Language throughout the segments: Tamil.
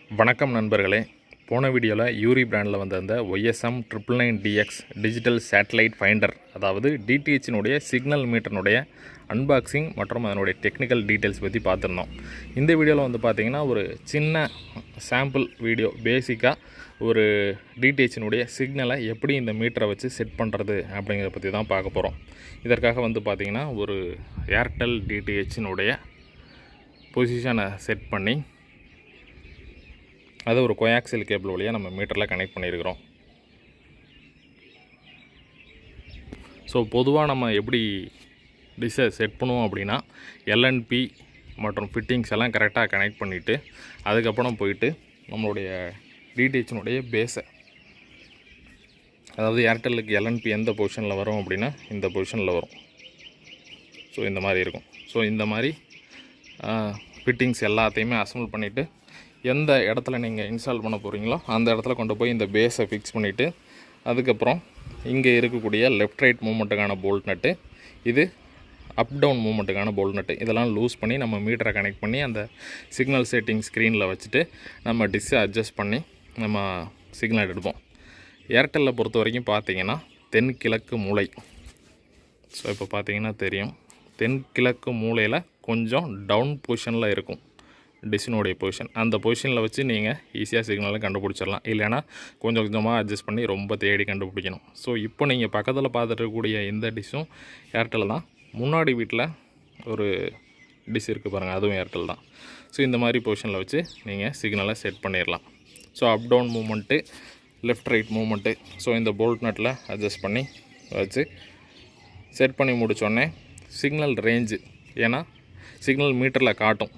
வணக்கம் நண்பர்களே போன வீடியோவில் யூரி பிராண்டில் வந்த அந்த YSM triple nine TX digital satellite finder அதாவது டிடிஹெச்சினுடைய சிக்னல் மீட்டர்னுடைய அன்பாக்சிங் மற்றும் அதனுடைய டெக்னிக்கல் டீட்டெயில்ஸ் பற்றி பார்த்துருந்தோம் இந்த வீடியோவில் வந்து பார்த்திங்கன்னா ஒரு சின்ன சாம்பிள் வீடியோ பேசிக்காக ஒரு டிடிஹெச்சினுடைய சிக்னலை எப்படி இந்த மீட்டரை வச்சு செட் பண்ணுறது அப்படிங்கிறத பற்றி தான் பார்க்க போகிறோம் இதற்காக வந்து பார்த்திங்கன்னா ஒரு ஏர்டெல் டிடிஹெச்சினுடைய பொசிஷனை செட் பண்ணி அதை ஒரு கோயாக்சில் கேபிள் வழியாக நம்ம மீட்டரில் கனெக்ட் பண்ணியிருக்கிறோம் ஸோ பொதுவாக நம்ம எப்படி டிஷ்ஷை செட் பண்ணுவோம் அப்படின்னா எல்என்பி மற்றும் ஃபிட்டிங்ஸ் எல்லாம் கரெக்டாக கனெக்ட் பண்ணிவிட்டு அதுக்கப்புறம் போயிட்டு நம்மளுடைய டிடிஹெச்சினுடைய பேஸை அதாவது ஏர்டெல்லுக்கு எல்என்பி எந்த பொசிஷனில் வரும் அப்படின்னா இந்த பொசிஷனில் வரும் ஸோ இந்த மாதிரி இருக்கும் ஸோ இந்த மாதிரி ஃபிட்டிங்ஸ் எல்லாத்தையுமே அசம்பிள் பண்ணிவிட்டு எந்த இடத்துல நீங்கள் இன்ஸ்டால் பண்ண போகிறீங்களோ அந்த இடத்துல கொண்டு போய் இந்த பேஸை ஃபிக்ஸ் பண்ணிவிட்டு அதுக்கப்புறம் இங்கே இருக்கக்கூடிய லெஃப்ட் ரைட் மூமெண்ட்டுக்கான போல்ட் நட்டு இது அப் டவுன் மூமெண்ட்டுக்கான போல்ட் நட்டு இதெல்லாம் லூஸ் பண்ணி நம்ம மீட்டரை கனெக்ட் பண்ணி அந்த சிக்னல் செட்டிங் ஸ்க்ரீனில் வச்சுட்டு நம்ம டிஷ்ஷை அட்ஜஸ்ட் பண்ணி நம்ம சிக்னல் எடுப்போம் ஏர்டெல்லை பொறுத்த வரைக்கும் பார்த்தீங்கன்னா தென்கிழக்கு மூலை ஸோ இப்போ பார்த்தீங்கன்னா தெரியும் தென்கிழக்கு மூலையில் கொஞ்சம் டவுன் பொசிஷனில் இருக்கும் டிஷ்னுடைய பொசிஷன் அந்த பொசிஷனில் வச்சு நீங்கள் ஈஸியாக சிக்னலை கண்டுபிடிச்சிடலாம் இல்லைன்னா கொஞ்சம் கொஞ்சமாக அட்ஜஸ்ட் பண்ணி ரொம்ப தேடி கண்டுபிடிக்கணும் ஸோ இப்போ நீங்கள் பக்கத்தில் பார்த்துட்டு இருக்கக்கூடிய இந்த டிஷ்ஷும் ஏர்டெல் தான் முன்னாடி வீட்டில் ஒரு டிஷ் இருக்குது பாருங்கள் அதுவும் ஏர்டெல் தான் ஸோ இந்த மாதிரி பொசிஷனில் வச்சு நீங்கள் சிக்னலை செட் பண்ணிடலாம் so up down movement left right movement so இந்த போல்ட் நட்டில் அட்ஜஸ்ட் பண்ணி வச்சு செட் பண்ணி முடித்தோடனே சிக்னல் ரேஞ்சு ஏன்னா சிக்னல் மீட்டரில் காட்டும்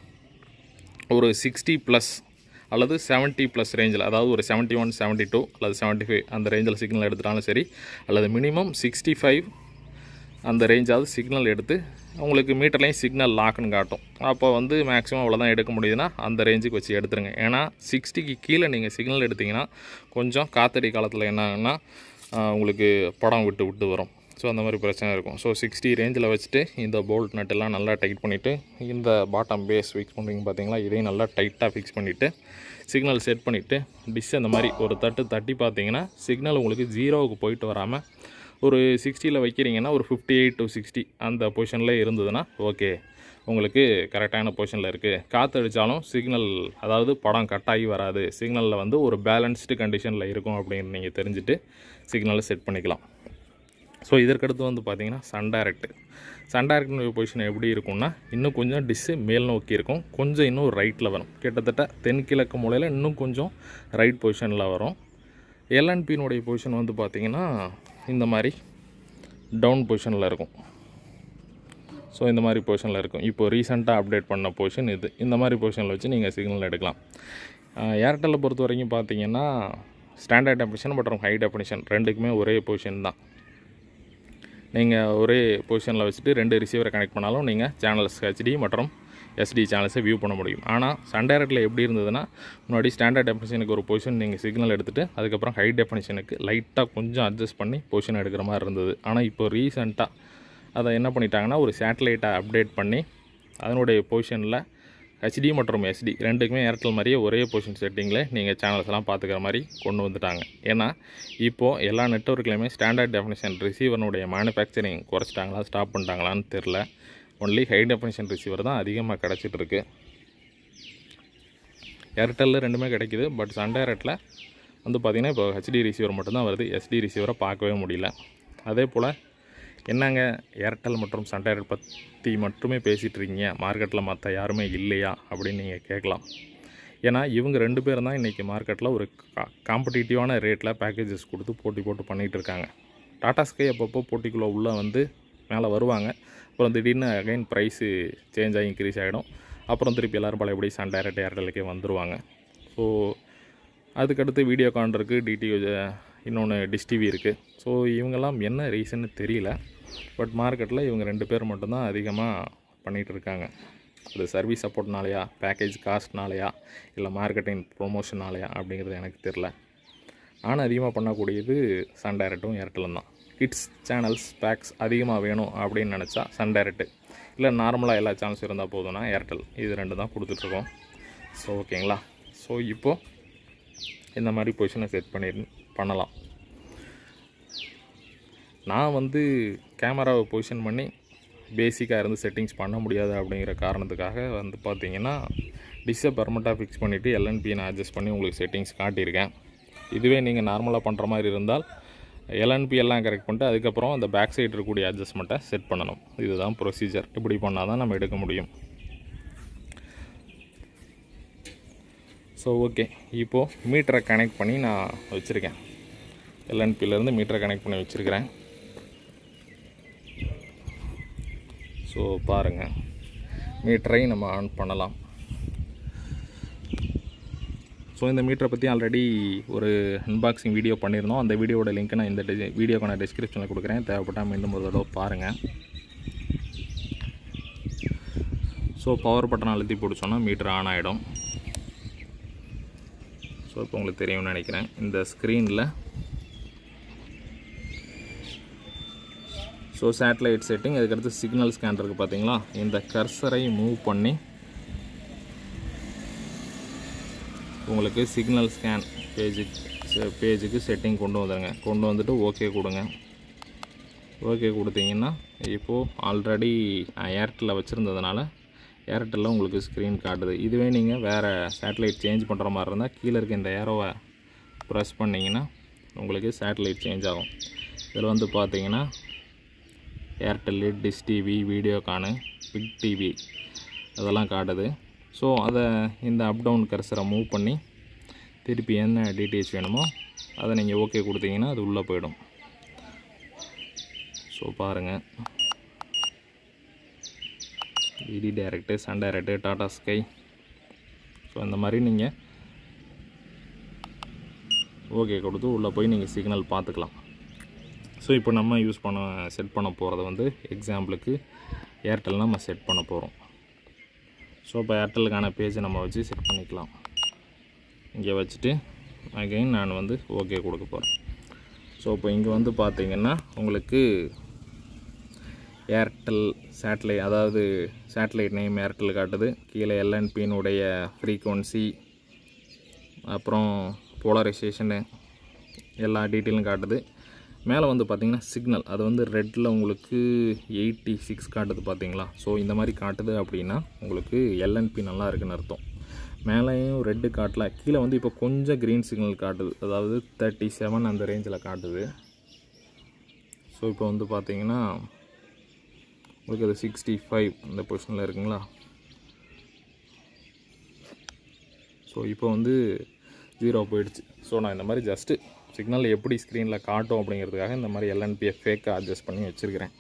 ஒரு சிக்ஸ்டி ப்ளஸ் அல்லது செவன்ட்டி ப்ளஸ் ரேஞ்சில் அதாவது ஒரு செவன்ட்டி ஒன் செவன்ட்டி டூ அல்லது செவன்ட்டி ஃபைவ் அந்த ரேஞ்சில் சிக்னல் எடுத்துட்டாலும் சரி அல்லது மினிமம் சிக்ஸ்டி ஃபைவ் அந்த ரேஞ்சாவது சிக்னல் எடுத்து உங்களுக்கு மீட்டர்லேயும் சிக்னல் லாக்குன்னு காட்டும் அப்போ வந்து மேக்ஸிமம் அவ்வளோதான் எடுக்க முடியுதுன்னா அந்த ரேஞ்சுக்கு வச்சு எடுத்துருங்க ஏன்னா சிக்ஸ்டிக்கு கீழே நீங்கள் சிக்னல் எடுத்திங்கன்னா கொஞ்சம் காத்தடி காலத்தில் என்னன்னா உங்களுக்கு படம் விட்டு விட்டு வரும் ஸோ அந்த மாதிரி பிரச்சனை இருக்கும் ஸோ சிக்ஸ்டி ரேஞ்சில் வச்சுட்டு இந்த போல்ட் நட்டெல்லாம் நல்லா டைட் பண்ணிவிட்டு இந்த பாட்டம் பேஸ் ஃபிக்ஸ் பண்ணுறீங்க பார்த்தீங்களா இதையும் நல்லா டைட்டாக ஃபிக்ஸ் பண்ணிவிட்டு சிக்னல் செட் பண்ணிவிட்டு டிஷ் அந்த மாதிரி ஒரு தட்டு தட்டி பார்த்தீங்கன்னா சிக்னல் உங்களுக்கு ஜீரோவுக்கு போயிட்டு வராமல் ஒரு சிக்ஸ்டியில் வைக்கிறீங்கன்னா ஒரு ஃபிஃப்டி எயிட் டு சிக்ஸ்டி அந்த பொசிஷனில் இருந்ததுன்னா ஓகே உங்களுக்கு கரெக்டான பொசிஷனில் இருக்குது காற்றடிச்சாலும் சிக்னல் அதாவது படம் கட் ஆகி வராது சிக்னலில் வந்து ஒரு பேலன்ஸ்டு கண்டிஷனில் இருக்கும் அப்படின்னு நீங்கள் தெரிஞ்சுட்டு சிக்னலை செட் பண்ணிக்கலாம் ஸோ இதற்கடுத்து வந்து பார்த்தீங்கன்னா சன் டைரக்ட் சன் டைரக்டினுடைய பொசிஷன் எப்படி இருக்கும்னா இன்னும் கொஞ்சம் டிஷ்ஷு மேல் நோக்கி இருக்கும் கொஞ்சம் இன்னும் ரைட்டில் வரும் கிட்டத்தட்ட தென்கிழக்கு மூலையில் இன்னும் கொஞ்சம் ரைட் பொசிஷனில் வரும் எல்என்பியினுடைய பொசிஷன் வந்து பார்த்திங்கன்னா இந்த மாதிரி டவுன் பொசிஷனில் இருக்கும் ஸோ இந்த மாதிரி பொசிஷனில் இருக்கும் இப்போ ரீசெண்டாக அப்டேட் பண்ண பொசிஷன் இது இந்த மாதிரி பொசிஷனில் வச்சு நீங்கள் சிக்னல் எடுக்கலாம் ஏர்டெல்லை பொறுத்த வரைக்கும் பார்த்தீங்கன்னா ஸ்டாண்டர்ட் டெஃபினிஷன் மற்றும் ஹை டெஃபினிஷன் ரெண்டுக்குமே ஒரே பொசிஷன் தான் நீங்கள் ஒரே பொசிஷனில் வச்சுட்டு ரெண்டு ரிசீவரை கனெக்ட் பண்ணாலும் நீங்கள் சேனல்ஸ் ஹெச்டி மற்றும் எஸ்டி சேனல்ஸை வியூ பண்ண முடியும் ஆனால் சன் டைரக்டில் எப்படி இருந்ததுன்னா முன்னாடி ஸ்டாண்டர்ட் டெஃபினிஷனுக்கு ஒரு பொசிஷன் நீங்கள் சிக்னல் எடுத்துகிட்டு அதுக்கப்புறம் ஹை டெஃபினிஷனுக்கு லைட்டாக கொஞ்சம் அட்ஜஸ்ட் பண்ணி பொசிஷன் எடுக்கிற மாதிரி இருந்தது ஆனால் இப்போ ரீசெண்டாக அதை என்ன பண்ணிட்டாங்கன்னா ஒரு சேட்டலைட்டை அப்டேட் பண்ணி அதனுடைய பொசிஷனில் ஹெச்டி மற்றும் எஸ்டி ரெண்டுக்குமே ஏர்டெல் மாதிரியே ஒரே பொசிஷன் செட்டிங்கில் நீங்கள் சேனல்ஸ் எல்லாம் பார்த்துக்கிற மாதிரி கொண்டு வந்துட்டாங்க ஏன்னா இப்போது எல்லா நெட்ஒர்க்லையுமே ஸ்டாண்டர்ட் டெஃபினிஷன் ரிசீவர்னுடைய மேனுஃபேக்சரிங் குறைச்சிட்டாங்களா ஸ்டாப் பண்ணிட்டாங்களான்னு தெரில ஒன்லி ஹை டெஃபினிஷன் ரிசீவர் தான் அதிகமாக கிடச்சிட்ருக்கு ஏர்டெல்லில் ரெண்டுமே கிடைக்கிது பட் சன் டைரக்டில் வந்து பார்த்திங்கன்னா இப்போ ஹெச்டி ரிசீவர் மட்டும்தான் வருது எஸ்டி ரிசீவரை பார்க்கவே முடியல அதே போல் என்னங்க ஏர்டெல் மற்றும் சன் டைரக்ட் பற்றி மட்டுமே பேசிகிட்டு இருக்கீங்க மார்க்கெட்டில் மற்ற யாருமே இல்லையா அப்படின்னு நீங்கள் கேட்கலாம் ஏன்னா இவங்க ரெண்டு பேரும் தான் இன்றைக்கி மார்க்கெட்டில் ஒரு கா காம்படிட்டிவான ரேட்டில் பேக்கேஜஸ் கொடுத்து போட்டி போட்டு பண்ணிகிட்டு இருக்காங்க டாடா ஸ்கை அப்பப்போ போட்டிக்குள்ளே உள்ளே வந்து மேலே வருவாங்க அப்புறம் திடீர்னு அகைன் ப்ரைஸு சேஞ்ச் ஆகி இன்க்ரீஸ் ஆகிடும் அப்புறம் திருப்பி எல்லோரும் பழையபடி சன் டைரக்ட் ஏர்டெலுக்கே வந்துடுவாங்க ஸோ அதுக்கடுத்து வீடியோகான் இருக்குது டிடிஓ இன்னொன்று டிஷ் டிவி இருக்குது ஸோ இவங்கெல்லாம் என்ன ரீசன்னு தெரியல பட் மார்க்கெட்டில் இவங்க ரெண்டு பேர் மட்டும்தான் அதிகமாக பண்ணிகிட்டு இருக்காங்க அது சர்வீஸ் சப்போர்ட்னாலையா பேக்கேஜ் காஸ்ட்னாலையா இல்லை மார்க்கெட்டிங் ப்ரொமோஷனாலையா அப்படிங்கிறது எனக்கு தெரில ஆனால் அதிகமாக பண்ணக்கூடியது சன் டைரக்டும் ஏர்டெலும் தான் கிட்ஸ் சேனல்ஸ் பேக்ஸ் அதிகமாக வேணும் அப்படின்னு நினச்சா சன் டைரக்ட்டு இல்லை நார்மலாக எல்லா சேனல்ஸும் இருந்தால் போதும்னா ஏர்டெல் இது ரெண்டு தான் கொடுத்துட்ருக்கோம் ஸோ ஓகேங்களா ஸோ இப்போது இந்த மாதிரி பொசிஷனை செட் பண்ணி பண்ணலாம் நான் வந்து கேமராவை பொசிஷன் பண்ணி பேசிக்காக இருந்து செட்டிங்ஸ் பண்ண முடியாது அப்படிங்கிற காரணத்துக்காக வந்து பார்த்தீங்கன்னா டிஷ்ஷை பர்மனெண்ட்டாக ஃபிக்ஸ் பண்ணிவிட்டு எல்என்பி நான் அட்ஜஸ்ட் பண்ணி உங்களுக்கு செட்டிங்ஸ் காட்டியிருக்கேன் இதுவே நீங்கள் நார்மலாக பண்ணுற மாதிரி இருந்தால் எல்என்பி எல்லாம் கரெக்ட் பண்ணிட்டு அதுக்கப்புறம் அந்த பேக் சைடு இருக்கக்கூடிய அட்ஜஸ்ட்மெண்ட்டை செட் பண்ணணும் இதுதான் ப்ரொசீஜர் இப்படி பண்ணால் தான் நம்ம எடுக்க முடியும் ஸோ ஓகே இப்போது மீட்டரை கனெக்ட் பண்ணி நான் வச்சுருக்கேன் எல்என்பிலேருந்து மீட்டரை கனெக்ட் பண்ணி வச்சுருக்கிறேன் ஸோ பாருங்கள் மீட்டரை நம்ம ஆன் பண்ணலாம் ஸோ இந்த மீட்டரை பற்றி ஆல்ரெடி ஒரு அன்பாக்சிங் வீடியோ பண்ணியிருந்தோம் அந்த வீடியோட லிங்க்கை நான் இந்த டி- வீடியோக்கான டிஸ்கிரிப்ஷனில் கொடுக்குறேன் தேவைப்பட்டால் மீண்டும் ஒரு தடவை பாருங்கள் ஸோ பவர் பட்டன் அழுத்தி பிடிச்சோன்னா மீட்டர் ஆன் ஆகிடும் ஸோ இப்போ உங்களுக்கு தெரியும்னு நினைக்கிறேன் இந்த ஸ்க்ரீனில் ஸோ சேட்டலைட் செட்டிங் அதுக்கடுத்து சிக்னல் ஸ்கேன் இருக்குது பார்த்தீங்களா இந்த கர்சரை மூவ் பண்ணி உங்களுக்கு சிக்னல் ஸ்கேன் பேஜுக்கு பேஜுக்கு செட்டிங் கொண்டு வந்துடுங்க கொண்டு வந்துட்டு ஓகே கொடுங்க ஓகே கொடுத்தீங்கன்னா இப்போது ஆல்ரெடி ஏர்டெல்லில் வச்சுருந்ததுனால ஏர்டெல்லில் உங்களுக்கு ஸ்க்ரீன் காட்டுது இதுவே நீங்கள் வேறு சேட்டலைட் சேஞ்ச் பண்ணுற மாதிரி இருந்தால் கீழே இருக்க இந்த ஏரோவை ப்ரெஸ் பண்ணிங்கன்னா உங்களுக்கு சேட்டலைட் சேஞ்ச் ஆகும் இதில் வந்து பார்த்தீங்கன்னா ஏர்டெல்லு டிஷ் டிவி வீடியோகானு பிக் டிவி அதெல்லாம் காட்டுது ஸோ அதை இந்த அப் டவுன் கர்சரை மூவ் பண்ணி திருப்பி என்ன டீட்டெயில்ஸ் வேணுமோ அதை நீங்கள் ஓகே கொடுத்தீங்கன்னா அது உள்ளே போயிடும் ஸோ பாருங்கள் இடி டைரக்டு சன் டைரக்டு டாடா ஸ்கை ஸோ இந்த மாதிரி நீங்கள் ஓகே கொடுத்து உள்ளே போய் நீங்கள் சிக்னல் பார்த்துக்கலாம் ஸோ இப்போ நம்ம யூஸ் பண்ண செட் பண்ண போகிறது வந்து எக்ஸாம்பிளுக்கு ஏர்டெல் நம்ம செட் பண்ண போகிறோம் ஸோ இப்போ ஏர்டெல்லுக்கான பேஜை நம்ம வச்சு செட் பண்ணிக்கலாம் இங்கே வச்சுட்டு அகைன் நான் வந்து ஓகே கொடுக்க போகிறேன் ஸோ இப்போ இங்கே வந்து பார்த்தீங்கன்னா உங்களுக்கு ஏர்டெல் சேட்டலைட் அதாவது சேட்டலைட் நேம் ஏர்டெல் காட்டுது கீழே எல்என்பியினுடைய ஃப்ரீக்குவன்சி அப்புறம் போலரைசேஷனு எல்லா டீட்டெயிலும் காட்டுது மேலே வந்து பார்த்தீங்கன்னா சிக்னல் அது வந்து ரெட்டில் உங்களுக்கு எயிட்டி சிக்ஸ் காட்டுது பார்த்தீங்களா ஸோ இந்த மாதிரி காட்டுது அப்படின்னா உங்களுக்கு எல்என்பி நல்லா இருக்குன்னு அர்த்தம் மேலேயும் ரெட்டு காட்டல கீழே வந்து இப்போ கொஞ்சம் க்ரீன் சிக்னல் காட்டுது அதாவது தேர்ட்டி செவன் அந்த ரேஞ்சில் காட்டுது ஸோ இப்போ வந்து பார்த்தீங்கன்னா உங்களுக்கு அது சிக்ஸ்டி ஃபைவ் அந்த பொசிஷனில் இருக்குங்களா ஸோ இப்போ வந்து ஜீரோ போயிடுச்சு ஸோ நான் இந்த மாதிரி ஜஸ்ட்டு சிக்னல் எப்படி ஸ்க்ரீனில் காட்டும் அப்படிங்கிறதுக்காக இந்த மாதிரி எல்என்பியை ஃபேக்காக அட்ஜஸ்ட் பண்ணி வச்சுருக்கிறேன்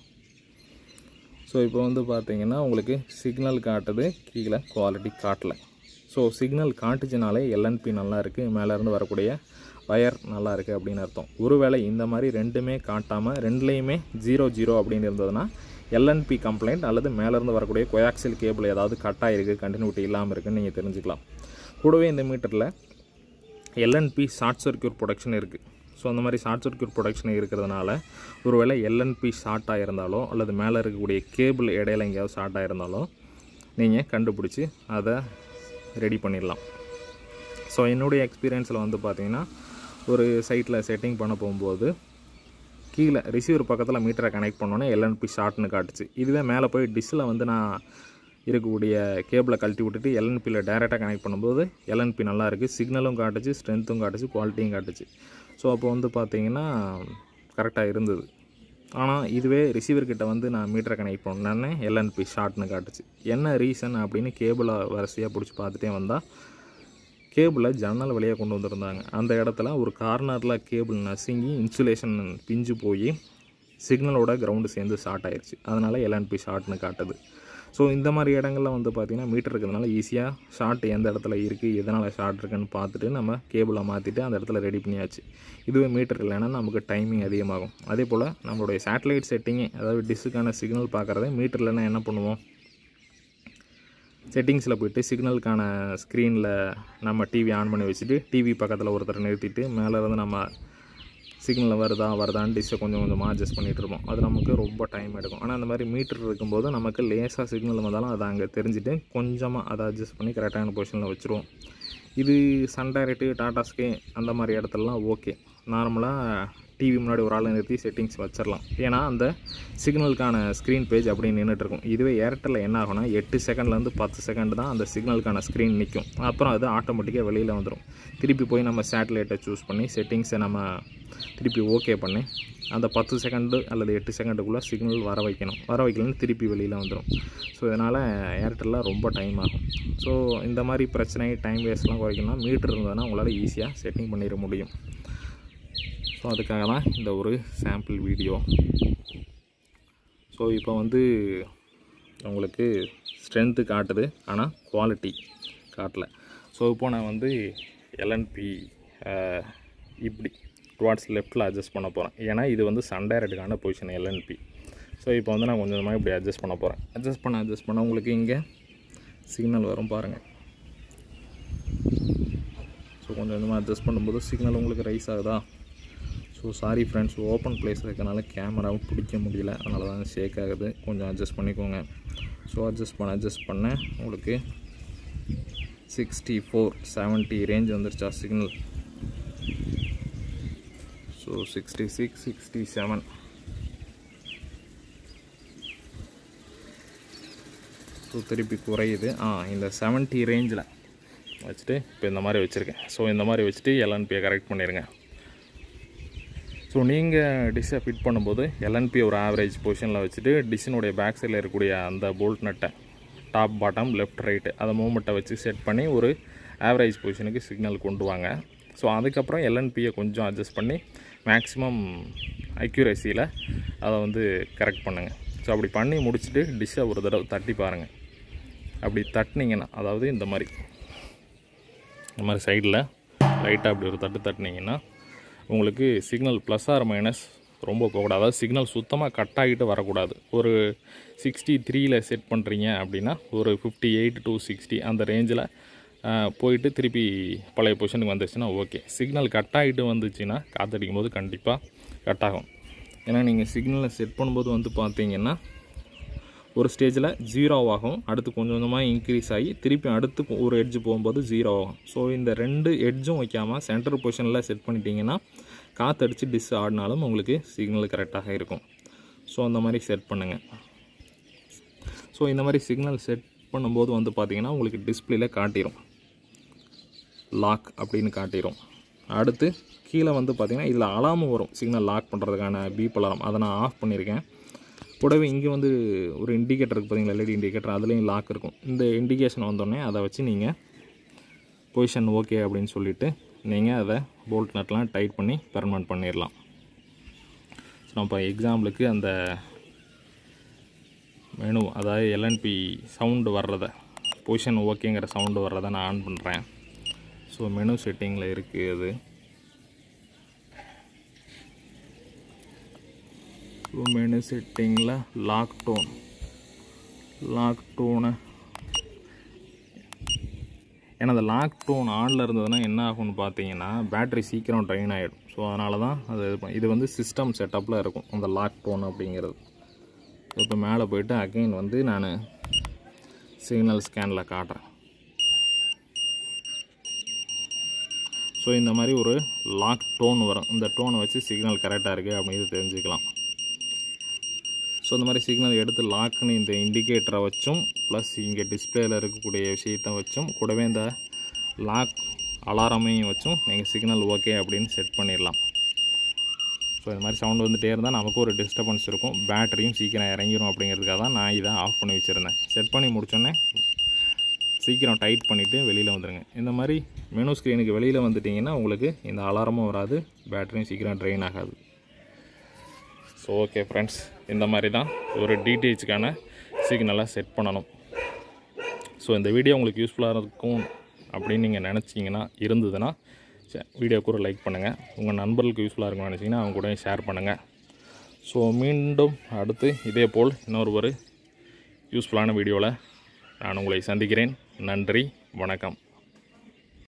ஸோ இப்போ வந்து பார்த்தீங்கன்னா உங்களுக்கு சிக்னல் காட்டுது கீழே குவாலிட்டி காட்டல ஸோ சிக்னல் காட்டுச்சுனாலே எல்என்பி நல்லா இருக்குது மேலேருந்து வரக்கூடிய வயர் நல்லா இருக்குது அப்படின்னு அர்த்தம் ஒருவேளை இந்த மாதிரி ரெண்டுமே காட்டாமல் ரெண்டுலேயுமே ஜீரோ ஜீரோ அப்படின்னு இருந்ததுன்னா எல்என்பி கம்ப்ளைண்ட் அல்லது மேலேருந்து வரக்கூடிய கொயாக்சில் கேபிள் ஏதாவது கட் ஆகிருக்கு கண்டினியூட்டி இல்லாமல் இருக்குன்னு நீங்கள் தெரிஞ்சுக்கலாம் கூடவே இந்த மீட்டரில் எல்என்பி ஷார்ட் சர்க்யூட் ப்ரொடக்ஷன் இருக்குது ஸோ அந்த மாதிரி ஷார்ட் சர்க்யூட் ப்ரொடக்ஷன் இருக்கிறதுனால ஒருவேளை எல்என்பி ஷார்ட் ஆகிருந்தாலோ அல்லது மேலே இருக்கக்கூடிய கேபிள் இடையில எங்கேயாவது ஷார்ட் ஆகிருந்தாலோ நீங்கள் கண்டுபிடிச்சி அதை ரெடி பண்ணிடலாம் ஸோ என்னுடைய எக்ஸ்பீரியன்ஸில் வந்து பார்த்தீங்கன்னா ஒரு சைட்டில் செட்டிங் பண்ண போகும்போது கீழே ரிசீவர் பக்கத்தில் மீட்டரை கனெக்ட் பண்ணோன்னே எல்என்பி ஷார்ட்னு காட்டுச்சு இதுவே மேலே போய் டிஷ்ஷில் வந்து நான் இருக்கக்கூடிய கேபிளை கழட்டி விட்டுட்டு எல்என்பியில் டேரெக்டாக கனெக்ட் பண்ணும்போது எல்என்பி நல்லா இருக்குது சிக்னலும் காட்டுச்சு ஸ்ட்ரென்த்தும் காட்டுச்சு குவாலிட்டியும் காட்டுச்சு ஸோ அப்போ வந்து பார்த்தீங்கன்னா கரெக்டாக இருந்தது ஆனால் இதுவே ரிசீவர் கிட்ட வந்து நான் மீட்டரை கனெக்ட் பண்ணேன்னே எல்என்பி ஷார்ட்னு காட்டுச்சு என்ன ரீசன் அப்படின்னு கேபிளை வரிசையாக பிடிச்சி பார்த்துட்டே வந்தால் கேபிளை ஜன்னல் வழியாக கொண்டு வந்திருந்தாங்க அந்த இடத்துல ஒரு கார்னரில் கேபிள் நசுங்கி இன்சுலேஷன் பிஞ்சு போய் சிக்னலோட கிரவுண்டு சேர்ந்து ஷார்ட் ஆயிடுச்சு அதனால் எல்என்பி ஷார்ட்னு காட்டுது ஸோ இந்த மாதிரி இடங்கள்ல வந்து பார்த்திங்கன்னா மீட்டர் இருக்கிறதுனால ஈஸியாக ஷார்ட் எந்த இடத்துல இருக்குது எதனால் ஷார்ட் இருக்குன்னு பார்த்துட்டு நம்ம கேபிளை மாற்றிட்டு அந்த இடத்துல ரெடி பண்ணியாச்சு இதுவே மீட்டர் இல்லைன்னா நமக்கு டைமிங் அதிகமாகும் அதே போல் நம்மளுடைய சேட்டலைட் செட்டிங்கே அதாவது டிஷ்ஷுக்கான சிக்னல் பார்க்குறதே மீட்டர் இல்லைன்னா என்ன பண்ணுவோம் செட்டிங்ஸில் போயிட்டு சிக்னலுக்கான ஸ்க்ரீனில் நம்ம டிவி ஆன் பண்ணி வச்சுட்டு டிவி பக்கத்தில் ஒருத்தர் நிறுத்திட்டு மேலே இருந்து நம்ம சிக்னல் வருதா வருதான்னு டிஷ்ஷை கொஞ்சம் கொஞ்சமாக அட்ஜஸ்ட் பண்ணிகிட்டு இருப்போம் அது நமக்கு ரொம்ப டைம் எடுக்கும் ஆனால் அந்த மாதிரி மீட்டர் இருக்கும்போது நமக்கு லேசாக சிக்னல் வந்தாலும் அதை அங்கே தெரிஞ்சுட்டு கொஞ்சமாக அதை அட்ஜஸ்ட் பண்ணி கரெக்டான பொசிஷனில் வச்சுருவோம் இது சன் டைரக்ட்டு டாடா ஸ்கை அந்த மாதிரி இடத்துலலாம் ஓகே நார்மலாக டிவி முன்னாடி ஒரு ஆளை நிறுத்தி செட்டிங்ஸ் வச்சிடலாம் ஏன்னா அந்த சிக்னலுக்கான ஸ்க்ரீன் பேஜ் அப்படியே நின்றுட்டு இருக்கும் இதுவே ஏர்டெல்லில் என்ன ஆகும்னா எட்டு செகண்ட்லேருந்து பத்து செகண்ட் தான் அந்த சிக்னலுக்கான ஸ்க்ரீன் நிற்கும் அப்புறம் அது ஆட்டோமேட்டிக்காக வெளியில் வந்துடும் திருப்பி போய் நம்ம சேட்டலைட்டை சூஸ் பண்ணி செட்டிங்ஸை நம்ம திருப்பி ஓகே பண்ணி அந்த பத்து செகண்டு அல்லது எட்டு செகண்டுக்குள்ளே சிக்னல் வர வைக்கணும் வர வைக்கலன்னு திருப்பி வெளியில் வந்துடும் ஸோ இதனால் ஏர்டெல்லில் ரொம்ப டைம் ஆகும் ஸோ இந்த மாதிரி பிரச்சனை டைம் வேஸ்ட்லாம் குறைக்கணும்னா மீட்டர் இருந்ததுன்னா உங்களால் ஈஸியாக செட்டிங் பண்ணிட முடியும் ஸோ அதுக்காக தான் இந்த ஒரு சாம்பிள் வீடியோ ஸோ இப்போ வந்து உங்களுக்கு ஸ்ட்ரென்த்து காட்டுது ஆனால் குவாலிட்டி காட்டல ஸோ இப்போ நான் வந்து எல்என்பி இப்படி டுவார்ட்ஸ் லெஃப்ட்டில் அட்ஜஸ்ட் பண்ண போகிறேன் ஏன்னா இது வந்து சன் டைரக்டுக்கான பொசிஷன் எல்என்பி ஸோ இப்போ வந்து நான் கொஞ்சம் கொஞ்சமாக இப்படி அட்ஜஸ்ட் பண்ண போகிறேன் அட்ஜஸ்ட் பண்ண அட்ஜஸ்ட் பண்ண உங்களுக்கு இங்கே சிக்னல் வரும் பாருங்கள் ஸோ கொஞ்சம் கொஞ்சமாக அட்ஜஸ்ட் பண்ணும்போது சிக்னல் உங்களுக்கு ரைஸ் ஆகுதா so sorry friends open place இருக்கனால கேமராவும் பிடிக்க முடியல அதனால தான் ஷேக் ஆகுது கொஞ்சம் அட்ஜஸ்ட் பண்ணிக்கோங்க ஸோ அட்ஜஸ்ட் பண்ண அட்ஜஸ்ட் பண்ண உங்களுக்கு சிக்ஸ்டி ஃபோர் செவன்ட்டி ரேஞ்ச் வந்துருச்சா signal so sixty six sixty seven so திருப்பி குறையுது ஆ இந்த செவன்ட்டி ரேஞ்சில் வச்சுட்டு இப்போ இந்த மாதிரி வச்சுருக்கேன் ஸோ இந்த மாதிரி வச்சுட்டு எல்என்பியை கரெக்ட் பண்ணிடுங்க ஸோ நீங்கள் டிஷ்ஷை ஃபிட் பண்ணும்போது எல்என்பி ஒரு ஆவரேஜ் பொசிஷனில் வச்சுட்டு டிஷ்ஷினுடைய பேக் சைடில் இருக்கக்கூடிய அந்த போல்ட் நட்டை டாப் பாட்டம் லெஃப்ட் ரைட்டு அதை மூமெண்ட்டை வச்சு செட் பண்ணி ஒரு ஆவரேஜ் பொசிஷனுக்கு சிக்னல் கொண்டு வாங்க ஸோ அதுக்கப்புறம் எல்என்பியை கொஞ்சம் அட்ஜஸ்ட் பண்ணி மேக்ஸிமம் அக்யூரேசியில் அதை வந்து கரெக்ட் பண்ணுங்கள் ஸோ அப்படி பண்ணி முடிச்சுட்டு டிஷ்ஷை ஒரு தடவை தட்டி பாருங்கள் அப்படி தட்டினீங்கன்னா அதாவது இந்த மாதிரி இந்த மாதிரி சைடில் லைட்டாக அப்படி ஒரு தட்டு தட்டினீங்கன்னா உங்களுக்கு சிக்னல் ப்ளஸ் ஆர் மைனஸ் ரொம்ப போகக்கூடாது அதாவது சிக்னல் சுத்தமாக கட் ஆகிட்டு வரக்கூடாது ஒரு சிக்ஸ்டி த்ரீயில் செட் பண்ணுறீங்க அப்படின்னா ஒரு ஃபிஃப்டி எயிட் டு சிக்ஸ்டி அந்த ரேஞ்சில் போயிட்டு திருப்பி பழைய பொசிஷனுக்கு வந்துச்சுன்னா ஓகே சிக்னல் கட் ஆகிட்டு வந்துச்சுன்னா காற்றடிக்கும் போது கண்டிப்பாக கட் ஆகும் ஏன்னா நீங்கள் சிக்னலை செட் பண்ணும்போது வந்து பார்த்தீங்கன்னா ஒரு ஸ்டேஜில் ஜீரோ ஆகும் அடுத்து கொஞ்சம் கொஞ்சமாக இன்க்ரீஸ் ஆகி திருப்பி அடுத்து ஒரு எட்ஜ் போகும்போது ஜீரோ ஆகும் ஸோ இந்த ரெண்டு எட்ஜும் வைக்காமல் சென்டர் பொசிஷனில் செட் பண்ணிட்டீங்கன்னா காற்றடிச்சு டிஸ் ஆடினாலும் உங்களுக்கு சிக்னல் கரெக்டாக இருக்கும் ஸோ அந்த மாதிரி செட் பண்ணுங்கள் ஸோ இந்த மாதிரி சிக்னல் செட் பண்ணும்போது வந்து பார்த்தீங்கன்னா உங்களுக்கு டிஸ்பிளேல காட்டிடும் லாக் அப்படின்னு காட்டிடும் அடுத்து கீழே வந்து பார்த்தீங்கன்னா இதில் அலாமும் வரும் சிக்னல் லாக் பண்ணுறதுக்கான பீப் அலாரம் அதை நான் ஆஃப் பண்ணியிருக்கேன் கூடவே இங்கே வந்து ஒரு இண்டிகேட்டர் இருக்குது பார்த்தீங்களா எல்இடி இண்டிகேட்டர் அதுலேயும் லாக் இருக்கும் இந்த இண்டிகேஷன் வந்தோடனே அதை வச்சு நீங்கள் பொசிஷன் ஓகே அப்படின்னு சொல்லிவிட்டு நீங்கள் அதை போல்ட் நட்லாம் டைட் பண்ணி பெர்மனன்ட் பண்ணிடலாம் ஸோ நம்ம இப்போ எக்ஸாம்பிளுக்கு அந்த மெனு அதாவது எல்என்பி சவுண்டு வர்றதை பொசிஷன் ஓகேங்கிற சவுண்டு வர்றதை நான் ஆன் பண்ணுறேன் ஸோ மெனு செட்டிங்கில் இருக்குது அது ஸோ மெனு செட்டிங்கில் லாக் டோன் லாக் டோனை ஏன்னா அந்த லாக் டோன் ஆனில் இருந்ததுன்னா என்ன ஆகும்னு பார்த்தீங்கன்னா பேட்ரி சீக்கிரம் ட்ரைன் ஆகிடும் ஸோ அதனால தான் அது இது பண்ண- இது வந்து சிஸ்டம் செட்டப்பில் இருக்கும் அந்த லாக் டோன் அப்படிங்கிறது இப்போ மேலே போயிட்டு அகைன் வந்து நான் சிக்னல் ஸ்கேனில் காட்டுறேன் ஸோ இந்த மாதிரி ஒரு லாக் டோன் வரும் இந்த டோனை வச்சு சிக்னல் கரெக்டாக இருக்குது அப்படின்னு தெரிஞ்சுக்கலாம் ஸோ இந்த மாதிரி சிக்னல் எடுத்து லாக்னு இந்த இண்டிகேட்டரை வச்சும் ப்ளஸ் இங்கே டிஸ்பிளேயில் இருக்கக்கூடிய விஷயத்தை வச்சும் கூடவே இந்த லாக் அலாரமையும் வச்சும் நீங்கள் சிக்னல் ஓகே அப்படின்னு செட் பண்ணிடலாம் ஸோ இந்த மாதிரி சவுண்ட் வந்துட்டே இருந்தால் நமக்கு ஒரு டிஸ்டர்பன்ஸ் இருக்கும் பேட்டரியும் சீக்கிரம் இறங்கிரும் அப்படிங்கிறதுக்காக தான் நான் இதை ஆஃப் பண்ணி வச்சுருந்தேன் செட் பண்ணி முடிச்சோடனே சீக்கிரம் டைட் பண்ணிவிட்டு வெளியில் வந்துடுங்க இந்த மாதிரி மெனு ஸ்க்ரீனுக்கு வெளியில் வந்துட்டிங்கன்னா உங்களுக்கு இந்த அலாரமும் வராது பேட்டரியும் சீக்கிரம் ட்ரெயின் ஆகாது ஸோ ஓகே ஃப்ரெண்ட்ஸ் இந்த மாதிரி தான் ஒரு டிடிஹெச்சுக்கான சிக்னலை செட் பண்ணணும் ஸோ இந்த வீடியோ உங்களுக்கு யூஸ்ஃபுல்லாக இருக்கும் அப்படின்னு நீங்கள் நினச்சிங்கன்னா இருந்ததுன்னா வீடியோக்கு ஒரு லைக் பண்ணுங்கள் உங்கள் நண்பர்களுக்கு யூஸ்ஃபுல்லாக இருக்கும்னு நினச்சிங்கன்னா அவங்க கூட ஷேர் பண்ணுங்கள் ஸோ மீண்டும் அடுத்து இதே போல் இன்னொரு ஒரு யூஸ்ஃபுல்லான வீடியோவில் நான் உங்களை சந்திக்கிறேன் நன்றி வணக்கம்